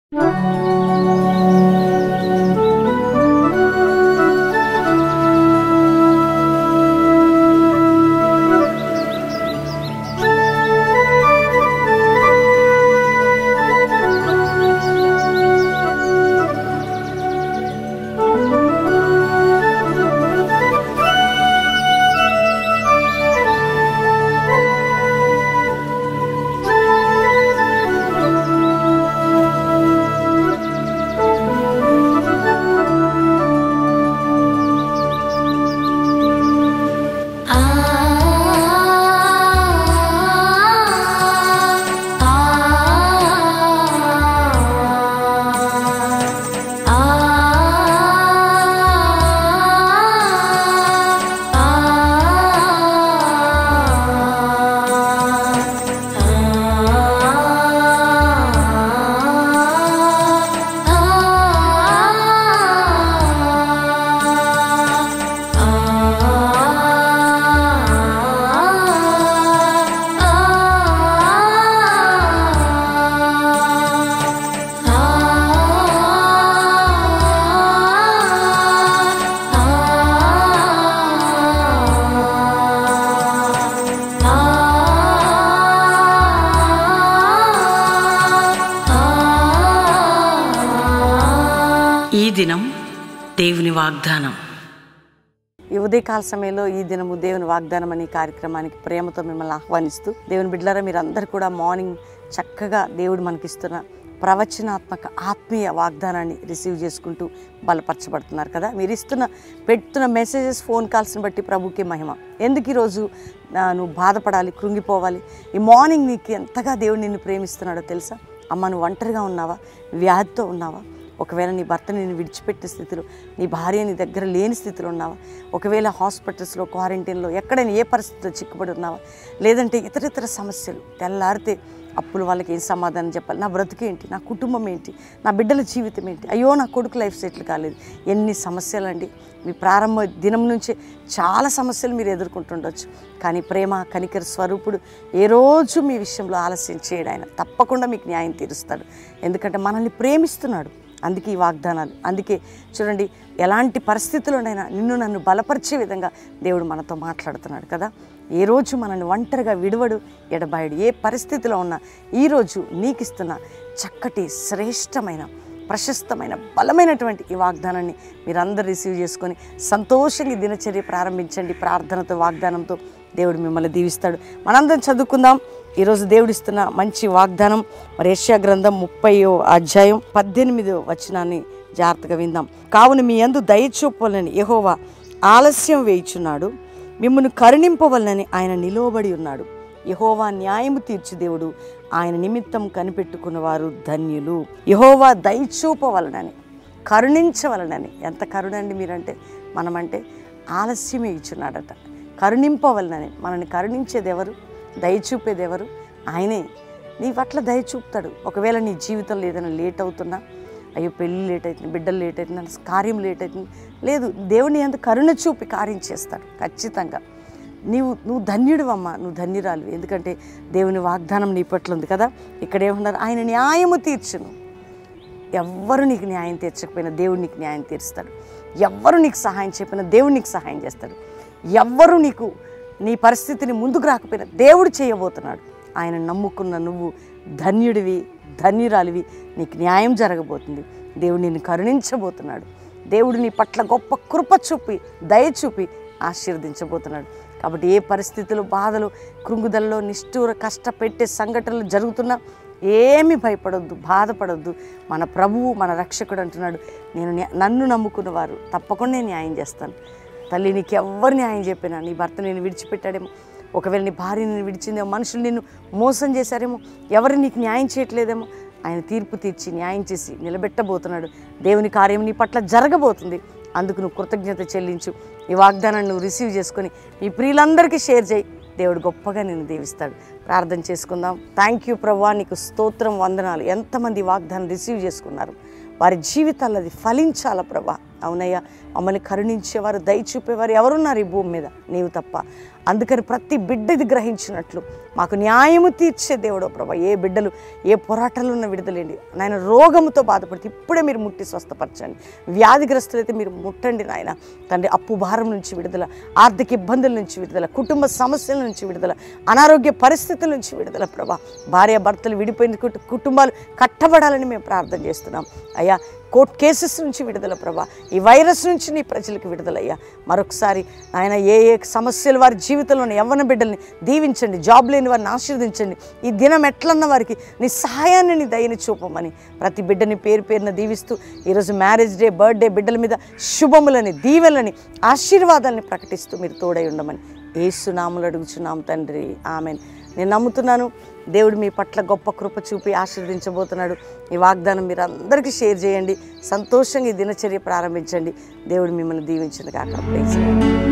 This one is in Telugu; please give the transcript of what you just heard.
ఈ దినం దేవుని వాగ్దానం ఈ ఉదయకాల సమయంలో ఈ దినము దేవుని వాగ్దానం అనే కార్యక్రమానికి ప్రేమతో మిమ్మల్ని ఆహ్వానిస్తూ దేవుని బిడ్డలారా మీరందరూ కూడా మార్నింగ్ చక్కగా దేవుడు మనకిస్తున్న ప్రవచనాత్మక ఆత్మీయ వాగ్దానాన్ని రిసీవ్ చేసుకుంటూ బలపరచబడుతున్నారు కదా మీరు ఇస్తున్న పెడుతున్న మెసేజెస్ ఫోన్ కాల్స్ని బట్టి ప్రభుకే మహిమ ఎందుకు ఈరోజు ఆ, నువ్వు బాధపడాలి కృంగిపోవాలి ఈ మార్నింగ్ నీకు ఎంతగా దేవుడు నిన్ను ప్రేమిస్తున్నాడో తెలుసా అమ్మ నువ్వు ఒంటరిగా ఉన్నావా వ్యాధితో ఉన్నావా ఒకవేళ నీ భర్త నేను విడిచిపెట్టిన స్థితిలో నీ భార్య నీ దగ్గర లేని స్థితిలో ఉన్నావా ఒకవేళ హాస్పిటల్స్లో క్వారంటైన్లో ఎక్కడైనా ఏ పరిస్థితిలో చిక్కుబడి ఉన్నావా లేదంటే ఇతర ఇతర సమస్యలు తెల్లారితే అప్పులు వాళ్ళకి ఏం సమాధానం చెప్పాలి నా బ్రతుకు ఏంటి నా కుటుంబం ఏంటి నా బిడ్డల జీవితం ఏంటి అయ్యో నా కొడుకు లైఫ్ సెటిల్ కాలేదు ఎన్ని సమస్యలండి మీ ప్రారంభ దినం నుంచే చాలా సమస్యలు మీరు ఎదుర్కొంటుండొచ్చు కానీ ప్రేమ కనికర స్వరూపుడు ఏ రోజు మీ విషయంలో ఆలస్యం చేయడు ఆయన తప్పకుండా మీకు న్యాయం తీరుస్తాడు ఎందుకంటే మనల్ని ప్రేమిస్తున్నాడు అందుకే ఈ వాగ్దానాలు అందుకే చూడండి ఎలాంటి పరిస్థితుల్లోనైనా నిన్ను నన్ను బలపరిచే విధంగా దేవుడు మనతో మాట్లాడుతున్నాడు కదా ఏ రోజు మనల్ని ఒంటరిగా విడువడు ఎడబాయడు ఏ పరిస్థితిలో ఉన్నా ఈరోజు నీకు ఇస్తున్న చక్కటి శ్రేష్టమైన ప్రశస్తమైన బలమైనటువంటి ఈ వాగ్దానాన్ని మీరందరూ రిసీవ్ చేసుకొని సంతోషంగా ఈ దినచర్య ప్రారంభించండి ప్రార్థనతో వాగ్దానంతో దేవుడు మిమ్మల్ని దీవిస్తాడు మనందరం చదువుకుందాం ఈరోజు దేవుడు ఇస్తున్న మంచి వాగ్దానం మరి యెషయా గ్రంథం ముప్పయో అధ్యాయం పద్దెనిమిదో వచనాన్ని జాగ్రత్తగా విందాం కావున మీ అందు దయచూపాలని యెహోవా ఆలస్యం వేయిచున్నాడు మిమ్మల్ని కరుణింపవలనని ఆయన నిలువబడి ఉన్నాడు యహోవా న్యాయము తీర్చు దేవుడు ఆయన నిమిత్తం కనిపెట్టుకున్న వారు ధన్యులు యహోవా దయచూపవలనని కరుణించవలనని ఎంత కరుణండి మీరంటే మనమంటే ఆలస్యమే ఇచ్చున్నాడట కరుణింపవలనని మనల్ని కరుణించేది ఎవరు దయచూపేది ఎవరు ఆయనే నీ పట్ల దయ చూపుతాడు ఒకవేళ నీ జీవితంలో ఏదైనా లేట్ అవుతున్నా అయ్యో పెళ్ళి లేట్ అవుతుంది బిడ్డలు లేట్ అవుతుంది కార్యం లేట్ అవుతుంది లేదు దేవుని ఎంత కరుణ చూపి కార్యం చేస్తాడు ఖచ్చితంగా నీవు నువ్వు ధన్యుడివమ్మా నువ్వు ధన్యురాలు ఎందుకంటే దేవుని వాగ్దానం నీ పట్ల ఉంది కదా ఇక్కడ ఏమన్నారు ఆయన న్యాయము తీర్చును ఎవ్వరు నీకు న్యాయం తీర్చకపోయినా దేవుడు నీకు న్యాయం తీరుస్తాడు ఎవ్వరు నీకు సహాయం చెప్పినా దేవుడు నీకు సహాయం చేస్తాడు ఎవ్వరు నీకు నీ పరిస్థితిని ముందుకు రాకపోయినా దేవుడు చేయబోతున్నాడు ఆయన నమ్ముకున్న నువ్వు ధన్యుడివి ధన్యురాలివి నీకు న్యాయం జరగబోతుంది దేవుడు నిన్ను కరుణించబోతున్నాడు దేవుడు నీ పట్ల గొప్ప కృప చూపి దయ చూపి ఆశీర్వదించబోతున్నాడు కాబట్టి ఏ పరిస్థితులు బాధలు కృంగుదలలో నిష్ఠూర కష్టపెట్టే సంఘటనలు జరుగుతున్నా ఏమి భయపడొద్దు బాధపడొద్దు మన ప్రభువు మన రక్షకుడు అంటున్నాడు నేను న్యా- నన్ను నమ్ముకున్న వారు తప్పకుండా నేను న్యాయం చేస్తాను తల్లి నీకు ఎవ్వరు న్యాయం చెప్పినా నీ భర్త నేను విడిచిపెట్టాడేమో ఒకవేళ నీ భార్య నేను విడిచిందేమో మనుషులు నిన్ను మోసం చేశారేమో ఎవరు నీకు న్యాయం చేయట్లేదేమో ఆయన తీర్పు తీర్చి న్యాయం చేసి నిలబెట్టబోతున్నాడు దేవుని కార్యం నీ పట్ల జరగబోతుంది అందుకు నువ్వు కృతజ్ఞత చెల్లించు ఈ వాగ్దానాన్ని నువ్వు రిసీవ్ చేసుకొని మీ ప్రియులందరికీ షేర్ చేయి దేవుడు గొప్పగా నిన్ను దీవిస్తాడు ప్రార్థన చేసుకుందాం థ్యాంక్ యూ ప్రభా నీకు స్తోత్రం వందనాలు ఎంతమంది ఈ వాగ్దానం రిసీవ్ చేసుకున్నారు వారి జీవితాల్లో అది ఫలించాల ప్రభా అవునయ్యా మమ్మల్ని కరుణించేవారు దయ చూపేవారు ఎవరున్నారు ఈ భూమి మీద నీవు తప్ప అందుకని ప్రతి బిడ్డ ఇది గ్రహించినట్లు మాకు న్యాయము తీర్చే దేవుడో ప్రభా ఏ బిడ్డలు ఏ పోరాటాలు ఉన్న విడుదలేండి నాయన రోగముతో బాధపడితే ఇప్పుడే మీరు ముట్టి స్వస్థపరచండి వ్యాధిగ్రస్తులైతే మీరు ముట్టండి నాయన తండ్రి అప్పు భారం నుంచి విడుదల ఆర్థిక ఇబ్బందుల నుంచి విడుదల కుటుంబ సమస్యల నుంచి విడుదల అనారోగ్య పరిస్థితుల నుంచి విడుదల ప్రభా భార్య భర్తలు విడిపోయిన కుటు- కుటుంబాలు కట్టబడాలని మేము ప్రార్థన చేస్తున్నాం అయ్యా కోర్ట్ కేసెస్ నుంచి విడుదల ప్రభా ఈ వైరస్ నుంచి నీ ప్రజలకు విడుదలయ్యా మరొకసారి ఆయన ఏ ఏ సమస్యలు వారి జీవితంలోని యవ్వన బిడ్డల్ని దీవించండి జాబ్ లేని వారిని ఆశీర్వదించండి ఈ దినం ఎట్లన్న వారికి నీ సహాయాన్ని నీ దయని చూపమని ప్రతి బిడ్డని పేరు పేరున దీవిస్తూ ఈరోజు మ్యారేజ్ డే బర్త్డే బిడ్డల మీద శుభములని దీవెలని ఆశీర్వాదాలని ప్రకటిస్తూ మీరు తోడై ఉండమని ఏసునాములు అడుగుచున్నాం తండ్రి ఆమెన్ నేను నమ్ముతున్నాను దేవుడు మీ పట్ల గొప్ప కృప చూపి ఆశీర్వదించబోతున్నాడు ఈ వాగ్దానం మీరు అందరికీ షేర్ చేయండి సంతోషంగా ఈ దినచర్య ప్రారంభించండి దేవుడు మిమ్మల్ని దీవించిన కాక ప్లీజ్